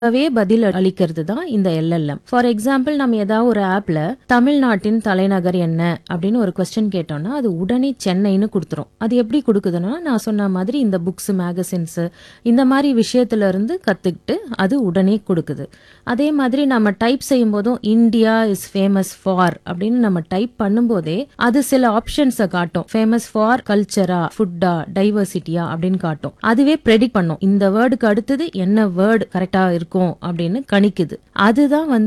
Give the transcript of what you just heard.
வே பதில் அளிக்கிறது தான் இந்த எல்எல்எம் ஃபார் எக்ஸாம்பிள் நம்ம ஏதாவது ஒரு ஆப்ல தமிழ்நாட்டின் தலைநகர் என்ன அப்படின்னு ஒரு கொஸ்டின் கேட்டோம்னா அது உடனே சென்னைன்னு கொடுத்துரும் அது எப்படி கொடுக்குதுன்னா நான் சொன்ன மாதிரி இந்த புக்ஸ் மேகசின்ஸ் இந்த மாதிரி விஷயத்துல இருந்து கத்துக்கிட்டு அது உடனே கொடுக்குது அதே மாதிரி நம்ம டைப் செய்யும் போதும் இந்தியா இஸ் ஃபேமஸ் ஃபார் அப்படின்னு நம்ம டைப் பண்ணும்போதே அது சில ஆப்ஷன்ஸை காட்டும் ஃபேமஸ் ஃபார் கல்ச்சரா ஃபுட்டா டைவர்சிட்டியா அப்படின்னு காட்டும் அதுவே ப்ரெடிக்ட் பண்ணும் இந்த வேர்டுக்கு அடுத்தது என்ன வேர்டு கரெக்டா இருக்கும் அப்படின்னு கணிக்குது அதுதான் வந்து